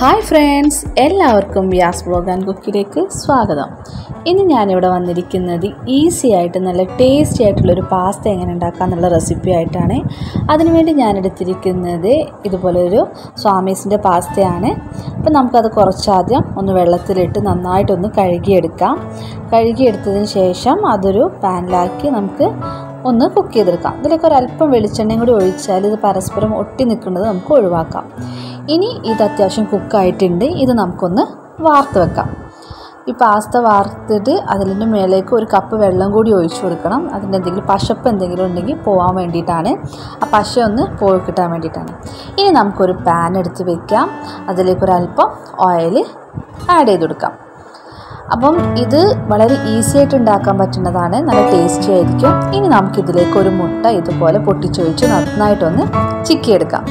hi friends എല്ലാവർക്കും Vyas blog and കുക്കിലേക്ക് സ്വാഗതം ഇന്ന് ഞാനിവിടെ വന്നിരിക്കുന്നത് ഈസി ആയിട്ട് നല്ല ടേസ്റ്റി ആയിട്ടുള്ളൊരു പാസ്ത എങ്ങനെ ഉണ്ടാക്കാം എന്നുള്ള റെസിപ്പി ആയിട്ടാണ് അതിനുവേണ്ടി ഞാൻ എടുത്തിരിക്കുന്നത് ഇതുപോലെ ഒരു സ്വാമീസിൻ്റെ പാസ്തയാണ് അപ്പോൾ നമുക്കത് കുറച്ചാദ്യം ഒന്ന് വെള്ളത്തിലിട്ട് നന്നായിട്ടൊന്ന് കഴുകിയെടുക്കാം കഴുകിയെടുത്തതിന് ശേഷം അതൊരു പാനിലാക്കി നമുക്ക് ഒന്ന് കുക്ക് ചെയ്തെടുക്കാം ഇതിലേക്ക് ഒരല്പം വെളിച്ചെണ്ണയും കൂടി ഒഴിച്ചാൽ ഇത് പരസ്പരം ഒട്ടി നിൽക്കുന്നത് നമുക്ക് ഒഴിവാക്കാം ഇനി ഇത് അത്യാവശ്യം കുക്കായിട്ടുണ്ട് ഇത് നമുക്കൊന്ന് വാർത്ത് വെക്കാം ഈ പാസ്ത വാർത്തിട്ട് അതിൻ്റെ മേലേക്ക് ഒരു കപ്പ് വെള്ളം കൂടി ഒഴിച്ചു കൊടുക്കണം അതിൻ്റെ എന്തെങ്കിലും പശപ്പ് എന്തെങ്കിലും ഉണ്ടെങ്കിൽ പോകാൻ വേണ്ടിയിട്ടാണ് ആ പശ ഒന്ന് പോയി കിട്ടാൻ വേണ്ടിയിട്ടാണ് ഇനി നമുക്കൊരു പാൻ എടുത്ത് വെക്കാം അതിലേക്ക് ഒരല്പം ഓയിൽ ആഡ് ചെയ്ത് കൊടുക്കാം അപ്പം ഇത് വളരെ ഈസി ആയിട്ട് ഉണ്ടാക്കാൻ പറ്റുന്നതാണ് നല്ല ടേസ്റ്റി ആയിരിക്കും ഇനി നമുക്കിതിലേക്ക് ഒരു മുട്ട ഇതുപോലെ പൊട്ടിച്ചൊഴിച്ച് നന്നായിട്ടൊന്ന് ചിക്കിയെടുക്കാം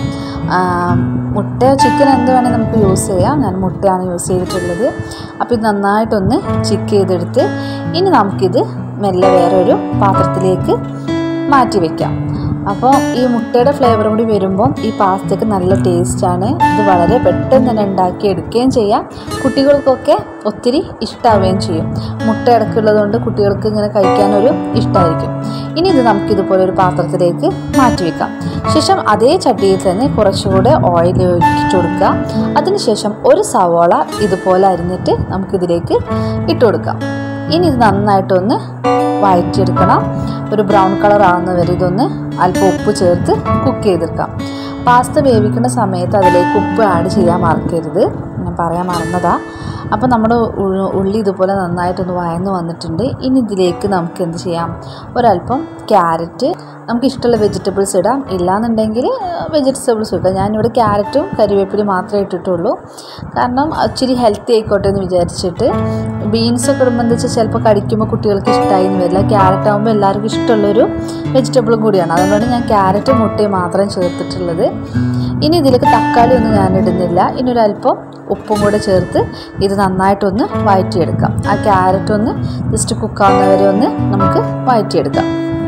മുട്ട ചിക്കൻ എന്ത് വേണമെങ്കിൽ നമുക്ക് യൂസ് ചെയ്യാം ഞാൻ മുട്ടയാണ് യൂസ് ചെയ്തിട്ടുള്ളത് അപ്പോൾ ഇത് നന്നായിട്ടൊന്ന് ചിക്ക് ചെയ്തെടുത്ത് ഇനി നമുക്കിത് മെല്ലെ വേറൊരു പാത്രത്തിലേക്ക് മാറ്റി വയ്ക്കാം അപ്പോൾ ഈ മുട്ടയുടെ ഫ്ലേവറും കൂടി വരുമ്പോൾ ഈ പാസ്തയ്ക്ക് നല്ല ടേസ്റ്റാണ് ഇത് വളരെ പെട്ടെന്ന് തന്നെ ഉണ്ടാക്കി എടുക്കുകയും ചെയ്യാം കുട്ടികൾക്കൊക്കെ ഒത്തിരി ഇഷ്ടമാവുകയും ചെയ്യും മുട്ട ഇടയ്ക്കുള്ളതുകൊണ്ട് കുട്ടികൾക്ക് ഇങ്ങനെ കഴിക്കാനൊരു ഇഷ്ടമായിരിക്കും ഇനി ഇത് നമുക്കിതുപോലെ ഒരു പാത്രത്തിലേക്ക് മാറ്റി വെക്കാം ശേഷം അതേ ചട്ടിയിൽ തന്നെ കുറച്ചുകൂടെ ഓയിൽ ഒഴിച്ചു കൊടുക്കുക അതിനുശേഷം ഒരു സവോള ഇതുപോലെ അരിഞ്ഞിട്ട് നമുക്കിതിലേക്ക് ഇട്ട് കൊടുക്കാം ഇനി ഇത് നന്നായിട്ടൊന്ന് വഴറ്റിയെടുക്കണം ഒരു ബ്രൗൺ കളർ ആകുന്നവരെ ഇതൊന്ന് അല്പം ഉപ്പ് ചേർത്ത് കുക്ക് ചെയ്തെടുക്കാം പാസ്ത വേവിക്കുന്ന സമയത്ത് അതിലേക്ക് ഉപ്പ് ആഡ് ചെയ്യാൻ മറക്കരുത് ഞാൻ പറയാൻ മറന്നതാ അപ്പോൾ നമ്മുടെ ഉള്ളി ഇതുപോലെ നന്നായിട്ടൊന്ന് വയന്ന് വന്നിട്ടുണ്ട് ഇനി ഇതിലേക്ക് നമുക്ക് എന്ത് ചെയ്യാം ഒരല്പം ക്യാരറ്റ് നമുക്ക് ഇഷ്ടമുള്ള വെജിറ്റബിൾസ് ഇടാം ഇല്ലാന്നുണ്ടെങ്കിൽ വെജിറ്റബിൾസ് ഇടാം ഞാനിവിടെ ക്യാരറ്റും കരിവേപ്പിലും മാത്രമേ ഇട്ടിട്ടുള്ളൂ കാരണം ഇച്ചിരി ഹെൽത്തി ആയിക്കോട്ടെ എന്ന് വിചാരിച്ചിട്ട് ബീൻസ് ഒക്കെ ഇടുമ്പോൾ എന്താ വെച്ചാൽ ചിലപ്പോൾ കടിക്കുമ്പോൾ കുട്ടികൾക്ക് ഇഷ്ടമായി എന്ന് വരില്ല ക്യാരറ്റ് ആകുമ്പോൾ എല്ലാവർക്കും ഇഷ്ടമുള്ളൊരു വെജിറ്റബിളും കൂടിയാണ് അതുകൊണ്ടാണ് ഞാൻ ക്യാരറ്റും മുട്ടയും മാത്രം ചേർത്തിട്ടുള്ളത് ഇനി ഇതിലേക്ക് തക്കാളി ഒന്നും ഞാൻ ഇടുന്നില്ല ഇനി ഒരു അല്പം ഉപ്പും കൂടെ ചേർത്ത് ഇത് നന്നായിട്ടൊന്ന് വഴറ്റിയെടുക്കാം ആ ക്യാരറ്റ് ഒന്ന് ജസ്റ്റ് കുക്കാവുന്നവരെ ഒന്ന് നമുക്ക് വഴറ്റിയെടുക്കാം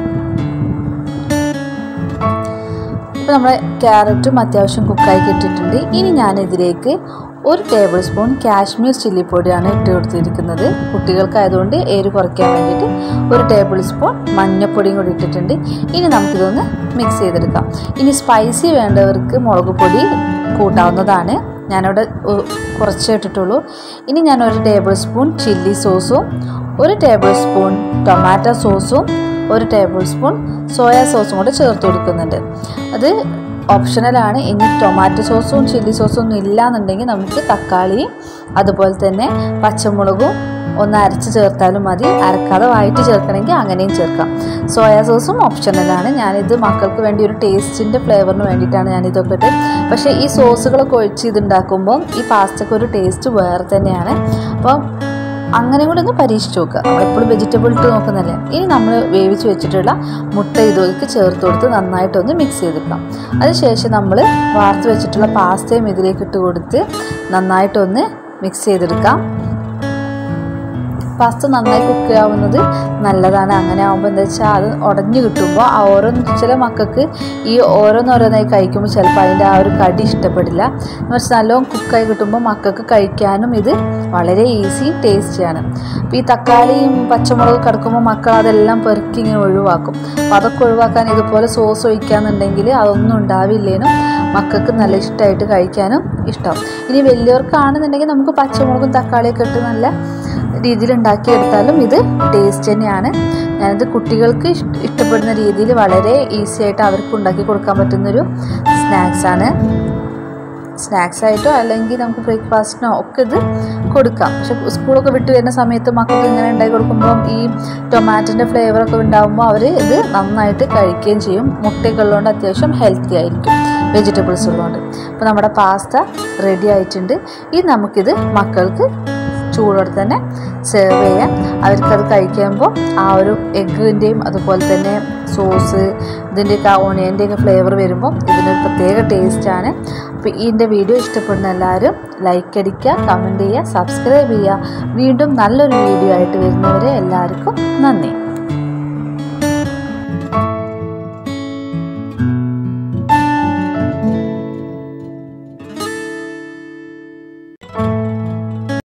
ഇപ്പോൾ നമ്മുടെ ക്യാരറ്റും അത്യാവശ്യം കുക്കായി കിട്ടിയിട്ടുണ്ട് ഇനി ഞാൻ ഇതിലേക്ക് ഒരു ടേബിൾ സ്പൂൺ കാശ്മീർ ചില്ലി പൊടിയാണ് ഇട്ട് കൊടുത്തിരിക്കുന്നത് കുട്ടികൾക്കായതുകൊണ്ട് എരി കുറയ്ക്കാൻ വേണ്ടിയിട്ട് ഒരു ടേബിൾ സ്പൂൺ മഞ്ഞൾപ്പൊടിയും കൂടി ഇട്ടിട്ടുണ്ട് ഇനി നമുക്കിതൊന്ന് മിക്സ് ചെയ്തെടുക്കാം ഇനി സ്പൈസി വേണ്ടവർക്ക് മുളക് പൊടി കൂട്ടാവുന്നതാണ് ഞാനവിടെ കുറച്ചേ ഇട്ടിട്ടുള്ളൂ ഇനി ഞാൻ ഒരു ടേബിൾ സ്പൂൺ ചില്ലി സോസും ഒരു ടേബിൾ സ്പൂൺ ടൊമാറ്റോ സോസും ഒരു ടേബിൾ സ്പൂൺ സോയാ സോസും കൂടെ ചേർത്ത് കൊടുക്കുന്നുണ്ട് അത് ഓപ്ഷണലാണ് ഇനി ടൊമാറ്റോ സോസും ചില്ലി സോസും ഒന്നും ഇല്ലാന്നുണ്ടെങ്കിൽ നമുക്ക് തക്കാളിയും അതുപോലെ തന്നെ പച്ചമുളകും ഒന്ന് അരച്ച് ചേർത്താലും മതി അരക്കാതെ വഴറ്റി ചേർക്കണമെങ്കിൽ അങ്ങനെയും ചേർക്കാം സോയാ സോസും ഓപ്ഷണലാണ് ഞാനിത് മക്കൾക്ക് വേണ്ടി ഒരു ടേസ്റ്റിൻ്റെ ഫ്ലേവറിന് വേണ്ടിയിട്ടാണ് ഞാനിതൊക്കെ ഇട്ട് പക്ഷേ ഈ സോസുകളൊക്കെ ഒഴിച്ച് ഇതുണ്ടാക്കുമ്പോൾ ഈ പാസ്തയ്ക്ക് ഒരു ടേസ്റ്റ് വേറെ തന്നെയാണ് അപ്പം അങ്ങനെ കൂടെ ഒന്ന് പരീക്ഷിച്ച് നോക്കുക നമ്മളെപ്പോഴും വെജിറ്റബിൾ ഇട്ട് നോക്കുന്നല്ലേ ഇനി നമ്മൾ വേവിച്ച് വെച്ചിട്ടുള്ള മുട്ട ഇതൊക്കെ ചേർത്ത് കൊടുത്ത് നന്നായിട്ടൊന്ന് മിക്സ് ചെയ്തെടുക്കാം അതിനുശേഷം നമ്മൾ വാർത്ത് വെച്ചിട്ടുള്ള പാസ്തയും ഇതിലേക്ക് ഇട്ട് കൊടുത്ത് നന്നായിട്ടൊന്ന് മിക്സ് ചെയ്തെടുക്കാം പാസ്ത നന്നായി കുക്ക് ആവുന്നത് നല്ലതാണ് അങ്ങനെ ആകുമ്പോൾ എന്താ വെച്ചാൽ അത് ഉടഞ്ഞു കിട്ടുമ്പോൾ ആ ഓരോ ചില മക്കൾക്ക് ഈ ഓരോന്നോരോന്നായി കഴിക്കുമ്പോൾ ചിലപ്പോൾ അതിൻ്റെ ആ ഒരു കടി ഇഷ്ടപ്പെടില്ല എന്ന് വെച്ചാൽ നല്ലോണം കുക്കായി കിട്ടുമ്പോൾ മക്കൾക്ക് കഴിക്കാനും ഇത് വളരെ ഈസി ടേസ്റ്റിയാണ് അപ്പോൾ ഈ തക്കാളിയും പച്ചമുളകും കിടക്കുമ്പോൾ മക്കൾ അതെല്ലാം പെറുക്കി ഇങ്ങനെ ഒഴിവാക്കും അപ്പോൾ അതൊക്കെ ഒഴിവാക്കാൻ ഇതുപോലെ സോസ് ഒഴിക്കാന്നുണ്ടെങ്കിൽ അതൊന്നും ഉണ്ടാവില്ലേനും മക്കൾക്ക് നല്ല ഇഷ്ടമായിട്ട് കഴിക്കാനും ഇഷ്ടമാവും ഇനി വലിയവർക്കാണെന്നുണ്ടെങ്കിൽ നമുക്ക് പച്ചമുളകും തക്കാളിയൊക്കെ ഇട്ട് നല്ല രീതിയിൽ ഉണ്ടാക്കിയെടുത്താലും ഇത് ടേസ്റ്റ് തന്നെയാണ് ഞാനിത് കുട്ടികൾക്ക് ഇഷ്ടപ്പെടുന്ന രീതിയിൽ വളരെ ഈസി ആയിട്ട് അവർക്ക് ഉണ്ടാക്കി കൊടുക്കാൻ പറ്റുന്നൊരു സ്നാക്സാണ് സ്നാക്സ് ആയിട്ടോ അല്ലെങ്കിൽ നമുക്ക് ബ്രേക്ക്ഫാസ്റ്റിനോ ഒക്കെ ഇത് കൊടുക്കാം പക്ഷെ സ്കൂളൊക്കെ വിട്ട് വരുന്ന സമയത്ത് മക്കൾക്ക് ഇങ്ങനെ ഉണ്ടാക്കി കൊടുക്കുമ്പോൾ ഈ ടൊമാറ്റോൻ്റെ ഫ്ലേവറൊക്കെ ഉണ്ടാകുമ്പോൾ അവർ ഇത് നന്നായിട്ട് കഴിക്കുകയും ചെയ്യും മുട്ടയൊക്കെ ഉള്ളതുകൊണ്ട് അത്യാവശ്യം ഹെൽത്തി ആയിരിക്കും വെജിറ്റബിൾസ് ഉള്ളതുകൊണ്ട് അപ്പോൾ നമ്മുടെ പാസ്ത റെഡി ആയിട്ടുണ്ട് ഇനി നമുക്കിത് മക്കൾക്ക് ചൂടോടെ തന്നെ സെർവ് ചെയ്യാം അവർക്കത് കഴിക്കുമ്പോൾ ആ ഒരു എഗ്ഗിൻ്റെയും അതുപോലെ തന്നെ സോസ് ഇതിൻ്റെയൊക്കെ ആ ഓണിയൻ്റെയൊക്കെ ഫ്ലേവർ വരുമ്പോൾ ഇതിനൊരു പ്രത്യേക ടേസ്റ്റാണ് അപ്പോൾ ഇതിൻ്റെ വീഡിയോ ഇഷ്ടപ്പെടുന്ന എല്ലാവരും ലൈക്ക് അടിക്കുക കമൻറ്റ് ചെയ്യുക സബ്സ്ക്രൈബ് ചെയ്യുക വീണ്ടും നല്ലൊരു വീഡിയോ ആയിട്ട് വരുന്നവരെ എല്ലാവർക്കും നന്ദി